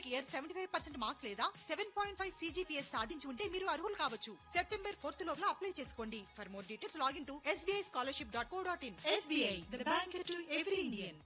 year seventy five percent marks లేదా seven point five CGPA సాధించి ఉంటే మీరు అర్హులు కావచ్చు సెప్టెంబర్ ఫోర్త్ లోపల అప్లై చేసుకోండి for more details login to SBI scholarship dot co dot in SBI the bank to every Indian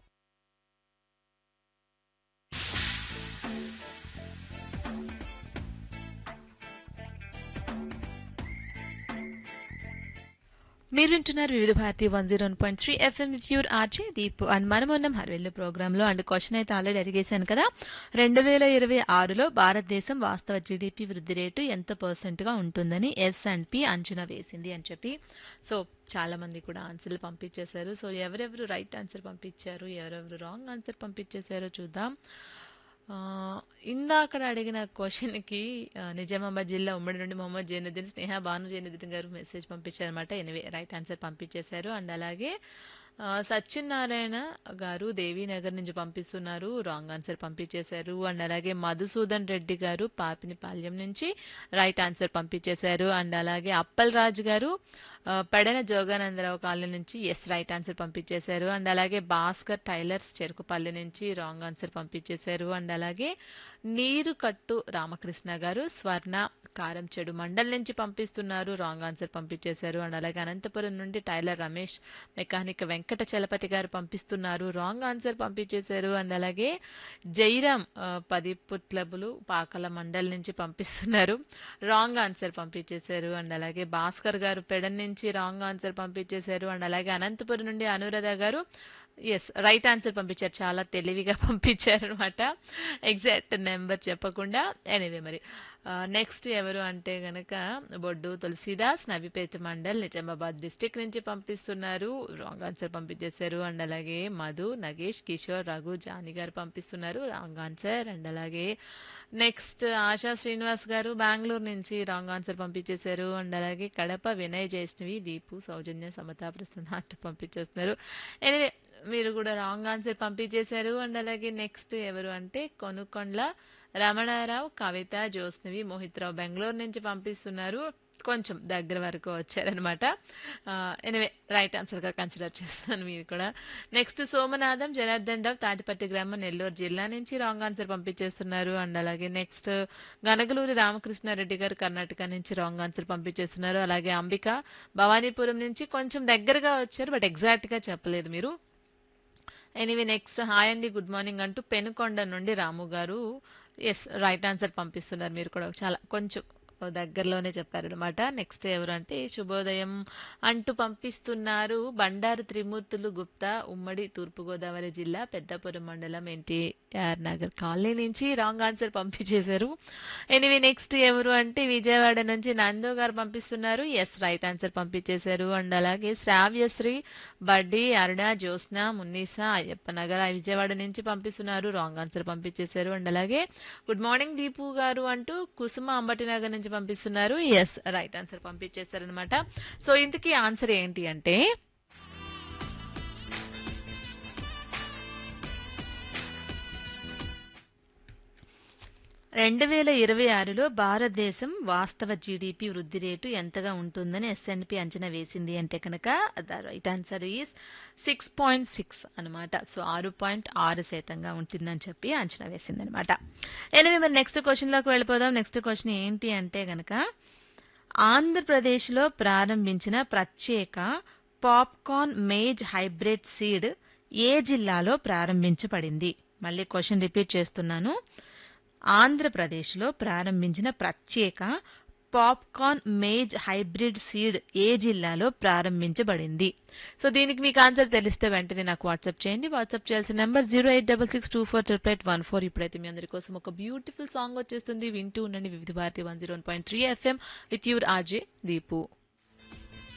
మీరు వింటున్నారు Vividh Bharati one zero point three FM with your RJ Deep and మనం ఉన్నాం హర్వెల్లు ప్రోగ్రామ్ లో అండ్ క్వశ్చన్ అయితే already అడిగేశాను కదా రెండు వేల ఇరవై ఆరులో భారతదేశం వాస్తవ జీడిపి వృద్ధి రేటు ఎంత పర్సెంట్ గా ఉంటుందని ఎస్ అండ్ పి అంచనా వేసింది అని చెప్పి సో చాలా మంది కూడా ఆన్సర్లు పంపించేశారు సో ఎవరెవరు రైట్ ఆన్సర్ పంపించారు ఎవరెవరు రాంగ్ ఆన్సర్ పంపించేశారో చూద్దాం ఆ, ఇందాకడ అడిగిన క్వశ్చన్కి నిజామాబాద్ జిల్లా ఉమ్మడి నుండి మొహమ్మద్ జైనుద్దీన్ స్నేహ భాను జైనుద్దీన్ గారు మెసేజ్ పంపించారనమాట ఎనివే రైట్ ఆన్సర్ పంపించేశారు అండ్ అలాగే ఆ, సత్యనారాయణ గారు దేవీనగర్ నుంచి పంపిస్తున్నారు రాంగ్ ఆన్సర్ పంపించేశారు అండ్ అలాగే మధుసూదన్ రెడ్డి గారు పాపినిపాల్యం నుంచి రైట్ ఆన్సర్ పంపించేశారు అండ్ అలాగే అప్పల్ రాజు గారు ఆ, పెడన జోగానందరావు కాలనీ నుంచి ఎస్ రైట్ ఆన్సర్ పంపించేశారు అండ్ అలాగే భాస్కర్ టైలర్స్ చెరుకుపల్లి నుంచి రాంగ్ ఆన్సర్ పంపించేశారు అండ్ అలాగే నీరు కట్టు రామకృష్ణ గారు స్వర్ణ కారం చెడు మండల్ నుంచి పంపిస్తున్నారు రాంగ్ ఆన్సర్ పంపించేశారు అండ్ అలాగే అనంతపురం నుండి టైలర్ రమేష్ మెకానిక్ వెంకట చలపతి గారు పంపిస్తున్నారు రాంగ్ ఆన్సర్ పంపించేశారు అండ్ అలాగే జైరామ్ ఆ, పది పుట్లబులు పాకల మండల్ నుంచి పంపిస్తున్నారు రాంగ్ ఆన్సర్ పంపించేశారు అండ్ అలాగే భాస్కర్ గారు పెడన్ నుంచి రాంగ్ ఆన్సర్ పంపించేశారు అండ్ అలాగే అనంతపురం నుండి అనురాధ గారు ఎస్ రైట్ ఆన్సర్ పంపించారు చాలా తెలివిగా పంపించారు అనమాట ఎగ్జాక్ట్ నెంబర్ చెప్పకుండా ఎనీవే మరి నెక్స్ట్ ఎవరు అంటే గనక బొడ్డు తులసిదాస్ నవిపేట మండల్ నిజామాబాద్ డిస్టిక్ నుంచి పంపిస్తున్నారు రాంగ్ ఆన్సర్ పంపించేశారు అండ్ అలాగే మధు నగేష్ కిషోర్ రఘు జాని గారు పంపిస్తున్నారు రాంగ్ ఆన్సర్ అండ్ అలాగే నెక్స్ట్ ఆశా శ్రీనివాస్ గారు బెంగళూరు నుంచి రాంగ్ ఆన్సర్ పంపించేశారు అండ్ అలాగే కడప వినయ్ జైష్ణవి దీపు సౌజన్య సమతా ప్రసన్న అంటూ పంపించేస్తున్నారు ఎనివే మీరు కూడా రాంగ్ ఆన్సర్ పంపించేశారు అండ్ అలాగే నెక్స్ట్ ఎవరు అంటే కొనుకొండ్ల రమణారావు కవిత జ్యోత్స్నవి మోహిత్రావు బెంగళూరు నుంచి పంపిస్తున్నారు కొంచెం దగ్గర వరకు వచ్చారనమాట ఎనివే రైట్ ఆన్సర్గా కన్సిడర్ చేస్తాను మీరు కూడా నెక్స్ట్ సోమనాథం జనార్దన్ రావు తాటిపట్టి గ్రామం నెల్లూరు జిల్లా నుంచి రాంగ్ ఆన్సర్ పంపించేస్తున్నారు అండ్ అలాగే నెక్స్ట్ గనగలూరి రామకృష్ణారెడ్డి గారు కర్ణాటక నుంచి రాంగ్ ఆన్సర్ పంపించేస్తున్నారు అలాగే అంబిక భవానీపురం నుంచి కొంచెం దగ్గరగా వచ్చారు బట్ ఎగ్జాక్ట్గా చెప్పలేదు మీరు ఎనీవే నెక్స్ట్ హాయ్ అండి గుడ్ మార్నింగ్ అంటూ పెనుకొండ నుండి రాము గారు ఎస్ రైట్ ఆన్సర్ పంపిస్తున్నారు మీరు కూడా చాలా కొంచెం దగ్గరలోనే చెప్పారనమాట నెక్స్ట్ ఎవరు అంటే శుభోదయం అంటూ పంపిస్తున్నారు బండారు త్రిమూర్తులు గుప్తా ఉమ్మడి తూర్పుగోదావరి జిల్లా పెద్దపురం మండలం ఎన్టీఆర్ నగర్ కాలనీ నుంచి రాంగ్ ఆన్సర్ పంపించేశారు ఎనివే నెక్స్ట్ ఎవరు అంటే విజయవాడ నుంచి నందు గారు పంపిస్తున్నారు ఎస్ రైట్ ఆన్సర్ పంపించేశారు అండ్ అలాగే శ్రావ్యశ్రీ బడ్డీ అరుణ జ్యోత్స్న మున్నీసా అయ్యప్ప నగర్ విజయవాడ నుంచి పంపిస్తున్నారు రాంగ్ ఆన్సర్ పంపించేశారు అండ్ అలాగే గుడ్ మార్నింగ్ దీపు గారు అంటూ కుసుమ అంబటి నగర్ నుంచి పంపిస్తున్నారు ఎస్ రైట్ ఆన్సర్ పంపించేశారనమాట సో ఇంతకీ ఆన్సర్ ఏంటి అంటే రెండు వేల ఇరవై ఆరులో భారతదేశం వాస్తవ జీడిపి వృద్ధి రేటు ఎంతగా ఉంటుందని ఎస్ఎన్పి అంచనా వేసింది అంటే కనుక the right answer is six point six అనమాట సో ఆరు పాయింట్ ఆరు శాతంగా ఉంటుందని చెప్పి అంచనా వేసింది అనమాట ఎనిమిది మరి నెక్స్ట్ క్వశ్చన్లోకి వెళ్ళిపోదాం నెక్స్ట్ క్వశ్చన్ ఏంటి అంటే కనుక ఆంధ్రప్రదేశ్లో ప్రారంభించిన ప్రత్యేక పాప్కార్న్ మేజ్ హైబ్రిడ్ సీడ్ ఏ జిల్లాలో ప్రారంభించబడింది మళ్ళీ క్వశ్చన్ రిపీట్ చేస్తున్నాను ఆంధ్రప్రదేశ్లో ప్రారంభించిన ప్రత్యేక పాప్కార్న్ మేజ్ హైబ్రిడ్ సీడ్ ఏ జిల్లాలో ప్రారంభించబడింది సో దీనికి మీకు ఆన్సర్ తెలిస్తే వెంటనే నాకు వాట్సాప్ చేయండి వాట్సాప్ చేయాల్సిన number zero eight double six two four triple eight one four ఇప్పుడైతే మీ అందరి కోసం ఒక బ్యూటిఫుల్ సాంగ్ వచ్చేస్తుంది వింటూ ఉండండి Vividh Bharati one zero one point three FM with your RJ Deepu